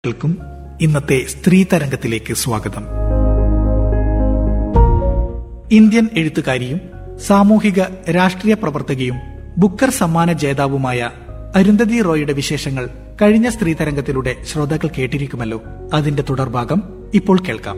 ൾക്കും ഇന്നത്തെ സ്ത്രീ തരംഗത്തിലേക്ക് സ്വാഗതം ഇന്ത്യൻ എഴുത്തുകാരിയും സാമൂഹിക രാഷ്ട്രീയ പ്രവർത്തകയും ബുക്കർ സമ്മാന ജേതാവുമായ അരുന്ധതി റോയുടെ വിശേഷങ്ങൾ കഴിഞ്ഞ സ്ത്രീ തരംഗത്തിലൂടെ ശ്രോതാക്കൾ കേട്ടിരിക്കുമല്ലോ അതിന്റെ തുടർഭാഗം ഇപ്പോൾ കേൾക്കാം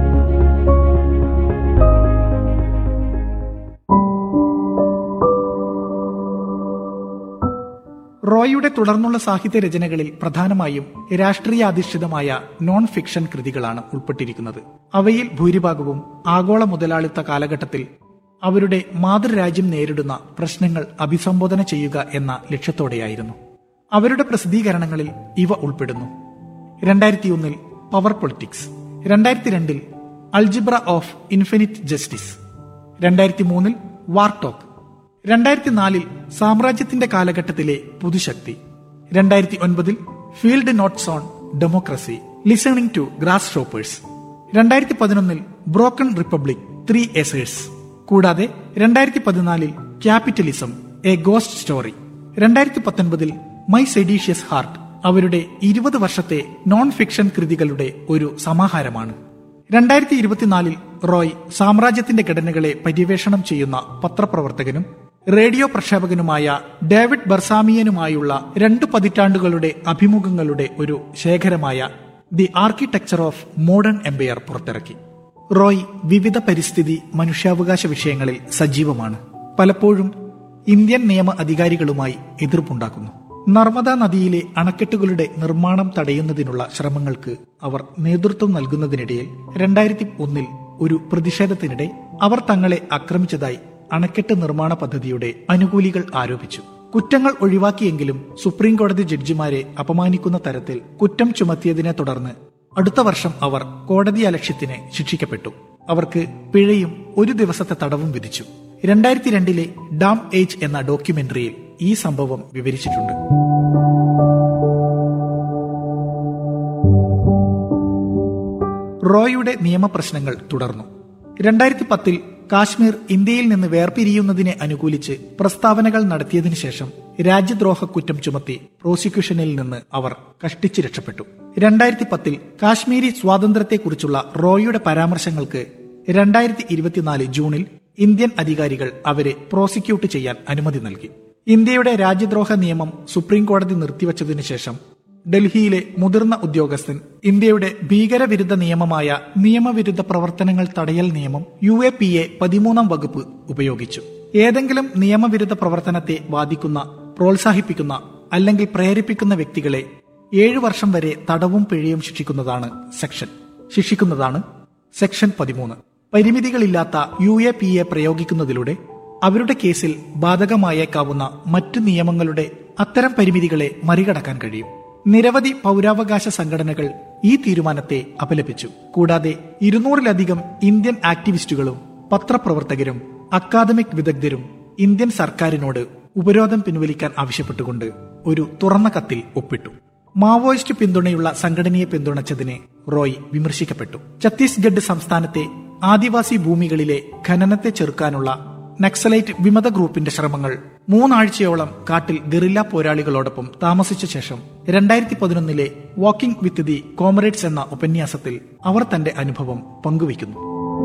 റോയിയുടെ തുടർന്നുള്ള സാഹിത്യ രചനകളിൽ പ്രധാനമായും രാഷ്ട്രീയാധിഷ്ഠിതമായ നോൺ ഫിക്ഷൻ കൃതികളാണ് ഉൾപ്പെട്ടിരിക്കുന്നത് അവയിൽ ഭൂരിഭാഗവും ആഗോള മുതലാളിത്ത കാലഘട്ടത്തിൽ അവരുടെ മാതൃരാജ്യം നേരിടുന്ന പ്രശ്നങ്ങൾ അഭിസംബോധന ചെയ്യുക എന്ന ലക്ഷ്യത്തോടെയായിരുന്നു അവരുടെ പ്രസിദ്ധീകരണങ്ങളിൽ ഇവ ഉൾപ്പെടുന്നു രണ്ടായിരത്തി ഒന്നിൽ പവർ പൊളിറ്റിക്സ് രണ്ടായിരത്തി രണ്ടിൽ അൾജിബ്ര ഓഫ് ഇൻഫിനിറ്റ് ജസ്റ്റിസ് രണ്ടായിരത്തി മൂന്നിൽ വാർ ടോക്ക് രണ്ടായിരത്തി നാലിൽ സാമ്രാജ്യത്തിന്റെ കാലഘട്ടത്തിലെ പുതുശക്തി രണ്ടായിരത്തി ഒൻപതിൽ field notes on democracy listening to grasshoppers രണ്ടായിരത്തി പതിനൊന്നിൽ ബ്രോക്കൺ റിപ്പബ്ലിക് ത്രീ എസേഴ്സ് കൂടാതെ രണ്ടായിരത്തി പതിനാലിൽ ക്യാപിറ്റലിസം എ ഗോസ്റ്റ് സ്റ്റോറി രണ്ടായിരത്തി പത്തൊൻപതിൽ മൈ സെഡീഷ്യസ് ഹാർട്ട് അവരുടെ ഇരുപത് വർഷത്തെ നോൺ ഫിക്ഷൻ കൃതികളുടെ ഒരു സമാഹാരമാണ് രണ്ടായിരത്തി ഇരുപത്തിനാലിൽ റോയ് സാമ്രാജ്യത്തിന്റെ ഘടനകളെ പര്യവേഷണം ചെയ്യുന്ന പത്രപ്രവർത്തകനും റേഡിയോ പ്രക്ഷേപകനുമായ ഡേവിഡ് ബർസാമിയനുമായുള്ള രണ്ട് പതിറ്റാണ്ടുകളുടെ അഭിമുഖങ്ങളുടെ ഒരു ശേഖരമായ the architecture of modern empire പുറത്തിറക്കി റോയ് വിവിധ പരിസ്ഥിതി മനുഷ്യാവകാശ വിഷയങ്ങളിൽ സജീവമാണ് പലപ്പോഴും ഇന്ത്യൻ നിയമ അധികാരികളുമായി എതിർപ്പുണ്ടാക്കുന്നു നർമ്മദ നദിയിലെ അണക്കെട്ടുകളുടെ നിർമ്മാണം തടയുന്നതിനുള്ള ശ്രമങ്ങൾക്ക് അവർ നേതൃത്വം നൽകുന്നതിനിടയിൽ രണ്ടായിരത്തി ഒന്നിൽ ഒരു പ്രതിഷേധത്തിനിടെ അവർ തങ്ങളെ ആക്രമിച്ചതായി അണക്കെട്ട് നിർമ്മാണ പദ്ധതിയുടെ അനുകൂലികൾ ആരോപിച്ചു കുറ്റങ്ങൾ ഒഴിവാക്കിയെങ്കിലും സുപ്രീം കോടതി ജഡ്ജിമാരെ അപമാനിക്കുന്ന തരത്തിൽ കുറ്റം ചുമത്തിയതിനെ തുടർന്ന് അടുത്ത വർഷം അവർ കോടതി അലക്ഷ്യത്തിന് ശിക്ഷിക്കപ്പെട്ടു അവർക്ക് പിഴയും ഒരു ദിവസത്തെ തടവും വിധിച്ചു രണ്ടായിരത്തി രണ്ടിലെ ഡാം ഏജ് എന്ന ഡോക്യുമെന്ററിയിൽ ഈ സംഭവം വിവരിച്ചിട്ടുണ്ട് റോയുടെ നിയമപ്രശ്നങ്ങൾ തുടർന്നു രണ്ടായിരത്തി പത്തിൽ കാശ്മീർ ഇന്ത്യയിൽ നിന്ന് വേർപിരിയുന്നതിനെ അനുകൂലിച്ച് പ്രസ്താവനകൾ നടത്തിയതിനു ശേഷം രാജ്യദ്രോഹ കുറ്റം ചുമത്തി പ്രോസിക്യൂഷനിൽ നിന്ന് അവർ കഷ്ടിച്ചു രക്ഷപ്പെട്ടു രണ്ടായിരത്തി പത്തിൽ കാശ്മീരി സ്വാതന്ത്ര്യത്തെക്കുറിച്ചുള്ള റോയുടെ പരാമർശങ്ങൾക്ക് രണ്ടായിരത്തി ഇരുപത്തിനാല് ജൂണിൽ ഇന്ത്യൻ അധികാരികൾ അവരെ പ്രോസിക്യൂട്ട് ചെയ്യാൻ അനുമതി നൽകി ഇന്ത്യയുടെ രാജ്യദ്രോഹ നിയമം സുപ്രീം കോടതി നിർത്തിവച്ചതിനു ശേഷം ഡൽഹിയിലെ മുതിർന്ന ഉദ്യോഗസ്ഥൻ ഇന്ത്യയുടെ ഭീകരവിരുദ്ധ നിയമമായ നിയമവിരുദ്ധ പ്രവർത്തനങ്ങൾ തടയൽ നിയമം യു എ പി എ പതിമൂന്നാം വകുപ്പ് ഉപയോഗിച്ചു ഏതെങ്കിലും നിയമവിരുദ്ധ പ്രവർത്തനത്തെ ബാധിക്കുന്ന പ്രോത്സാഹിപ്പിക്കുന്ന അല്ലെങ്കിൽ പ്രേരിപ്പിക്കുന്ന വ്യക്തികളെ ഏഴു വർഷം വരെ തടവും പിഴയും ശിക്ഷിക്കുന്നതാണ് സെക്ഷൻ ശിക്ഷിക്കുന്നതാണ് സെക്ഷൻ പതിമൂന്ന് പരിമിതികളില്ലാത്ത യു എ പി എ പ്രയോഗിക്കുന്നതിലൂടെ അവരുടെ കേസിൽ ബാധകമായേക്കാവുന്ന മറ്റു നിയമങ്ങളുടെ അത്തരം പരിമിതികളെ മറികടക്കാൻ കഴിയും നിരവധി പൗരാവകാശ സംഘടനകൾ ഈ തീരുമാനത്തെ അപലപിച്ചു കൂടാതെ ഇരുന്നൂറിലധികം ഇന്ത്യൻ ആക്ടിവിസ്റ്റുകളും പത്രപ്രവർത്തകരും അക്കാദമിക് വിദഗ്ധരും ഇന്ത്യൻ സർക്കാരിനോട് ഉപരോധം പിൻവലിക്കാൻ ആവശ്യപ്പെട്ടുകൊണ്ട് ഒരു തുറന്ന കത്തിൽ ഒപ്പിട്ടു മാവോയിസ്റ്റ് പിന്തുണയുള്ള സംഘടനയെ പിന്തുണച്ചതിനെ റോയ് വിമർശിക്കപ്പെട്ടു ഛത്തീസ്ഗഡ് സംസ്ഥാനത്തെ ആദിവാസി ഭൂമികളിലെ ഖനനത്തെ ചെറുക്കാനുള്ള നക്സലൈറ്റ് വിമത ഗ്രൂപ്പിന്റെ ശ്രമങ്ങൾ മൂന്നാഴ്ചയോളം കാട്ടിൽ ഗറില്ല പോരാളികളോടൊപ്പം താമസിച്ച ശേഷം രണ്ടായിരത്തി പതിനൊന്നിലെ വാക്കിംഗ് വിത്ത് ദി കോമറേഡ്സ് എന്ന ഉപന്യാസത്തിൽ അവർ തന്റെ അനുഭവം പങ്കുവയ്ക്കുന്നു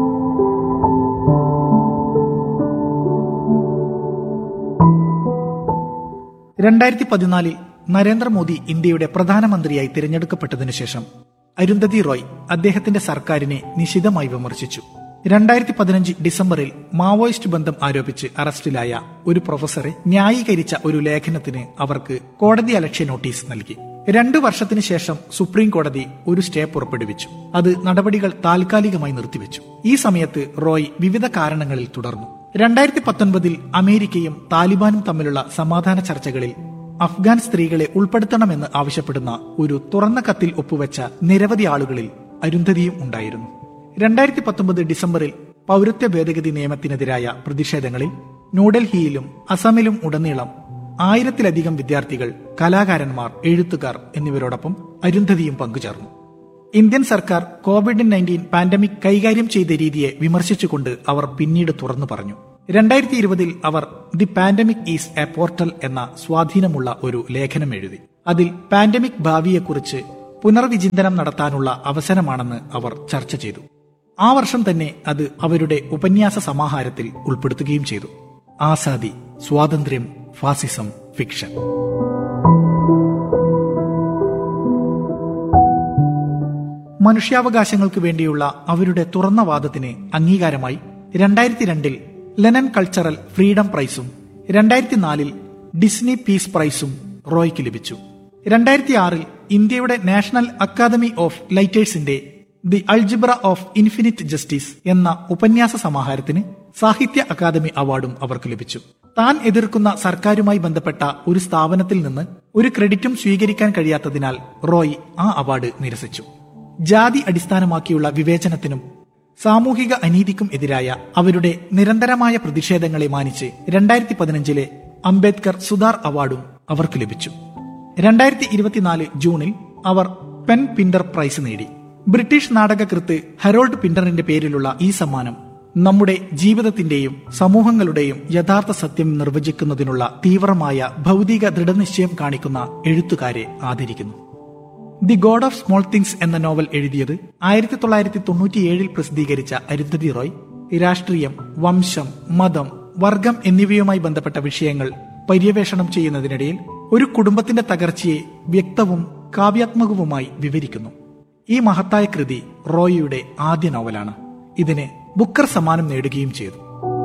രണ്ടായിരത്തി പതിനാലിൽ നരേന്ദ്രമോദി ഇന്ത്യയുടെ പ്രധാനമന്ത്രിയായി തിരഞ്ഞെടുക്കപ്പെട്ടതിനു ശേഷം അരുന്ധതി റോയ് അദ്ദേഹത്തിന്റെ സർക്കാരിനെ നിശിതമായി വിമർശിച്ചു രണ്ടായിരത്തി പതിനഞ്ച് ഡിസംബറിൽ മാവോയിസ്റ്റ് ബന്ധം ആരോപിച്ച് അറസ്റ്റിലായ ഒരു പ്രൊഫസറെ ന്യായീകരിച്ച ഒരു ലേഖനത്തിന് അവർക്ക് കോടതി അലക്ഷ്യ നോട്ടീസ് നൽകി രണ്ടു വർഷത്തിന് ശേഷം സുപ്രീം കോടതി ഒരു സ്റ്റേ പുറപ്പെടുവിച്ചു അത് നടപടികൾ താൽക്കാലികമായി നിർത്തിവെച്ചു ഈ സമയത്ത് റോയ് വിവിധ കാരണങ്ങളിൽ തുടർന്നു രണ്ടായിരത്തി പത്തൊൻപതിൽ അമേരിക്കയും താലിബാനും തമ്മിലുള്ള സമാധാന ചർച്ചകളിൽ അഫ്ഗാൻ സ്ത്രീകളെ ഉൾപ്പെടുത്തണമെന്ന് ആവശ്യപ്പെടുന്ന ഒരു തുറന്ന കത്തിൽ ഒപ്പുവെച്ച നിരവധി ആളുകളിൽ അരുന്ധതിയും ഉണ്ടായിരുന്നു രണ്ടായിരത്തി പത്തൊമ്പത് ഡിസംബറിൽ പൗരത്വ ഭേദഗതി നിയമത്തിനെതിരായ പ്രതിഷേധങ്ങളിൽ ന്യൂഡൽഹിയിലും അസമിലും ഉടനീളം ആയിരത്തിലധികം വിദ്യാർത്ഥികൾ കലാകാരന്മാർ എഴുത്തുകാർ എന്നിവരോടൊപ്പം അരുന്ധതിയും പങ്കുചേർന്നു ഇന്ത്യൻ സർക്കാർ കോവിഡ് നയൻറ്റീൻ പാൻഡമിക് കൈകാര്യം ചെയ്ത രീതിയെ വിമർശിച്ചുകൊണ്ട് അവർ പിന്നീട് തുറന്നു പറഞ്ഞു രണ്ടായിരത്തി ഇരുപതിൽ അവർ the pandemic is a portal എന്ന സ്വാധീനമുള്ള ഒരു ലേഖനം എഴുതി അതിൽ പാൻഡമിക് ഭാവിയെക്കുറിച്ച് പുനർവിചിന്തനം നടത്താനുള്ള അവസരമാണെന്ന് അവർ ചർച്ച ചെയ്തു ആ വർഷം തന്നെ അത് അവരുടെ ഉപന്യാസ സമാഹാരത്തിൽ ഉൾപ്പെടുത്തുകയും ചെയ്തു ആസാദി സ്വാതന്ത്ര്യം ഫാസിസം ഫിക്ഷൻ മനുഷ്യാവകാശങ്ങൾക്ക് വേണ്ടിയുള്ള അവരുടെ തുറന്ന വാദത്തിന് അംഗീകാരമായി രണ്ടായിരത്തി രണ്ടിൽ ലെനൻ കൾച്ചറൽ ഫ്രീഡം പ്രൈസും രണ്ടായിരത്തി നാലിൽ ഡിസ്നി പീസ് പ്രൈസും റോയ്ക്ക് ലഭിച്ചു രണ്ടായിരത്തി ആറിൽ ഇന്ത്യയുടെ നാഷണൽ അക്കാദമി ഓഫ് ലൈറ്റേഴ്സിന്റെ the algebra of infinite justice എന്ന ഉപന്യാസ സമാഹാരത്തിന് സാഹിത്യ അക്കാദമി അവാർഡും അവർക്ക് ലഭിച്ചു താൻ എതിർക്കുന്ന സർക്കാരുമായി ബന്ധപ്പെട്ട ഒരു സ്ഥാപനത്തിൽ നിന്ന് ഒരു ക്രെഡിറ്റും സ്വീകരിക്കാൻ കഴിയാത്തതിനാൽ റോയ് ആ അവാർഡ് നിരസിച്ചു ജാതി അടിസ്ഥാനമാക്കിയുള്ള വിവേചനത്തിനും സാമൂഹിക അനീതിക്കും എതിരായ അവരുടെ നിരന്തരമായ പ്രതിഷേധങ്ങളെ മാനിച്ച് രണ്ടായിരത്തി പതിനഞ്ചിലെ അംബേദ്കർ സുധാർ അവാർഡും അവർക്ക് ലഭിച്ചു രണ്ടായിരത്തി ഇരുപത്തിനാല് ജൂണിൽ അവർ പെൻ പിൻഡർ പ്രൈസ് നേടി ബ്രിട്ടീഷ് നാടകകൃത്ത് ഹരോൾഡ് പിൻഡറിന്റെ പേരിലുള്ള ഈ സമ്മാനം നമ്മുടെ ജീവിതത്തിന്റെയും സമൂഹങ്ങളുടെയും യഥാർത്ഥ സത്യം നിർവചിക്കുന്നതിനുള്ള തീവ്രമായ ഭൗതിക ദൃഢനിശ്ചയം കാണിക്കുന്ന എഴുത്തുകാരെ ആദരിക്കുന്നു the god of small things എന്ന നോവൽ എഴുതിയത് ആയിരത്തി തൊള്ളായിരത്തി തൊണ്ണൂറ്റിയേഴിൽ പ്രസിദ്ധീകരിച്ച അരുന്ധതി റോയ് രാഷ്ട്രീയം വംശം മതം വർഗം എന്നിവയുമായി ബന്ധപ്പെട്ട വിഷയങ്ങൾ പര്യവേഷണം ചെയ്യുന്നതിനിടയിൽ ഒരു കുടുംബത്തിന്റെ തകർച്ചയെ വ്യക്തവും കാവ്യാത്മകവുമായി വിവരിക്കുന്നു ഈ മഹത്തായ കൃതി റോയിയുടെ ആദ്യ നോവലാണ് ഇതിന് ബുക്കർ സമ്മാനം നേടുകയും ചെയ്തു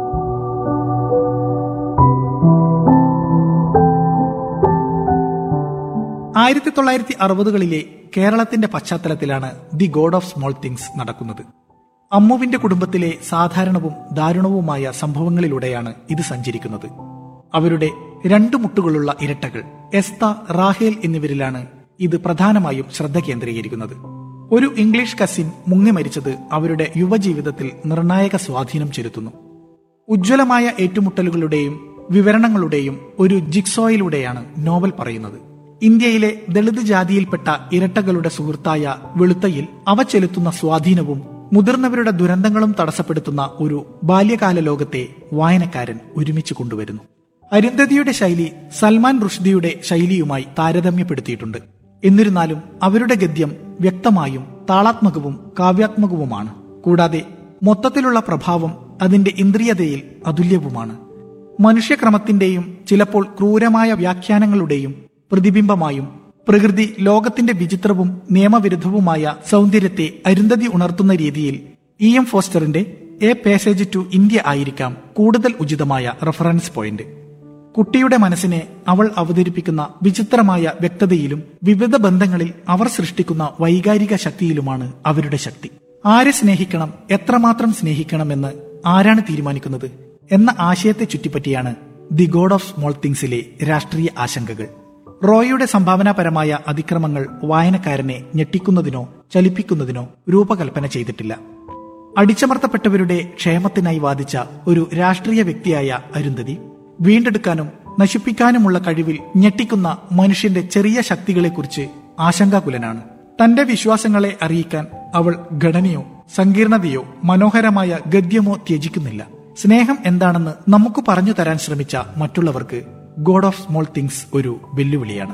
ആയിരത്തി തൊള്ളായിരത്തി അറുപതുകളിലെ കേരളത്തിന്റെ പശ്ചാത്തലത്തിലാണ് the god of small things നടക്കുന്നത് അമ്മുവിന്റെ കുടുംബത്തിലെ സാധാരണവും ദാരുണവുമായ സംഭവങ്ങളിലൂടെയാണ് ഇത് സഞ്ചരിക്കുന്നത് അവരുടെ രണ്ടു മുട്ടുകളുള്ള ഇരട്ടകൾ എസ്ത റാഹേൽ എന്നിവരിലാണ് ഇത് പ്രധാനമായും ശ്രദ്ധ കേന്ദ്രീകരിക്കുന്നത് ഒരു ഇംഗ്ലീഷ് കസിൻ മുങ്ങി മരിച്ചത് അവരുടെ യുവജീവിതത്തിൽ നിർണായക സ്വാധീനം ചെലുത്തുന്നു ഉജ്ജ്വലമായ ഏറ്റുമുട്ടലുകളുടെയും വിവരണങ്ങളുടെയും ഒരു ജിക്സോയിലൂടെയാണ് നോവൽ പറയുന്നത് ഇന്ത്യയിലെ ദളിത് ജാതിയിൽപ്പെട്ട ഇരട്ടകളുടെ സുഹൃത്തായ വെളുത്തയിൽ അവ ചെലുത്തുന്ന സ്വാധീനവും മുതിർന്നവരുടെ ദുരന്തങ്ങളും തടസ്സപ്പെടുത്തുന്ന ഒരു ബാല്യകാല ലോകത്തെ വായനക്കാരൻ ഒരുമിച്ച് കൊണ്ടുവരുന്നു അരുന്ധതിയുടെ ശൈലി സൽമാൻ റുഷ്ദിയുടെ ശൈലിയുമായി താരതമ്യപ്പെടുത്തിയിട്ടുണ്ട് എന്നിരുന്നാലും അവരുടെ ഗദ്യം വ്യക്തമായും താളാത്മകവും കാവ്യാത്മകവുമാണ് കൂടാതെ മൊത്തത്തിലുള്ള പ്രഭാവം അതിന്റെ ഇന്ദ്രിയതയിൽ അതുല്യവുമാണ് മനുഷ്യക്രമത്തിന്റെയും ചിലപ്പോൾ ക്രൂരമായ വ്യാഖ്യാനങ്ങളുടെയും പ്രതിബിംബമായും പ്രകൃതി ലോകത്തിന്റെ വിചിത്രവും നിയമവിരുദ്ധവുമായ സൗന്ദര്യത്തെ അരുന്ധതി ഉണർത്തുന്ന രീതിയിൽ ഇ എം ഫോസ്റ്ററിന്റെ എ പാസേജ് ടു ഇന്ത്യ ആയിരിക്കാം കൂടുതൽ ഉചിതമായ റഫറൻസ് പോയിന്റ് കുട്ടിയുടെ മനസ്സിനെ അവൾ അവതരിപ്പിക്കുന്ന വിചിത്രമായ വ്യക്തതയിലും വിവിധ ബന്ധങ്ങളിൽ അവർ സൃഷ്ടിക്കുന്ന വൈകാരിക ശക്തിയിലുമാണ് അവരുടെ ശക്തി ആരെ സ്നേഹിക്കണം എത്രമാത്രം സ്നേഹിക്കണമെന്ന് ആരാണ് തീരുമാനിക്കുന്നത് എന്ന ആശയത്തെ ചുറ്റിപ്പറ്റിയാണ് ദി ഗോഡ് ഓഫ് സ്മോൾ തിങ്സിലെ രാഷ്ട്രീയ ആശങ്കകൾ റോയിയുടെ സംഭാവനാപരമായ അതിക്രമങ്ങൾ വായനക്കാരനെ ഞെട്ടിക്കുന്നതിനോ ചലിപ്പിക്കുന്നതിനോ രൂപകൽപ്പന ചെയ്തിട്ടില്ല അടിച്ചമർത്തപ്പെട്ടവരുടെ ക്ഷേമത്തിനായി വാദിച്ച ഒരു രാഷ്ട്രീയ വ്യക്തിയായ അരുന്ധതി വീണ്ടെടുക്കാനും നശിപ്പിക്കാനുമുള്ള കഴിവിൽ ഞെട്ടിക്കുന്ന മനുഷ്യന്റെ ചെറിയ ശക്തികളെക്കുറിച്ച് ആശങ്കാകുലനാണ് തന്റെ വിശ്വാസങ്ങളെ അറിയിക്കാൻ അവൾ ഘടനയോ സങ്കീർണതയോ മനോഹരമായ ഗദ്യമോ ത്യജിക്കുന്നില്ല സ്നേഹം എന്താണെന്ന് നമുക്ക് പറഞ്ഞു തരാൻ ശ്രമിച്ച മറ്റുള്ളവർക്ക് ഗോഡ് ഓഫ് സ്മോൾ തിങ്സ് ഒരു വെല്ലുവിളിയാണ്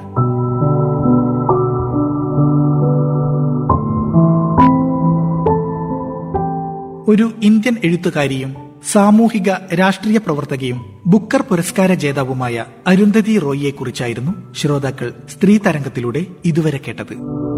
ഒരു ഇന്ത്യൻ എഴുത്തുകാരിയും സാമൂഹിക രാഷ്ട്രീയ പ്രവർത്തകയും ബുക്കർ പുരസ്കാര ജേതാവുമായ അരുന്ധതി റോയിയെ കുറിച്ചായിരുന്നു ശ്രോതാക്കൾ സ്ത്രീ തരംഗത്തിലൂടെ ഇതുവരെ കേട്ടത്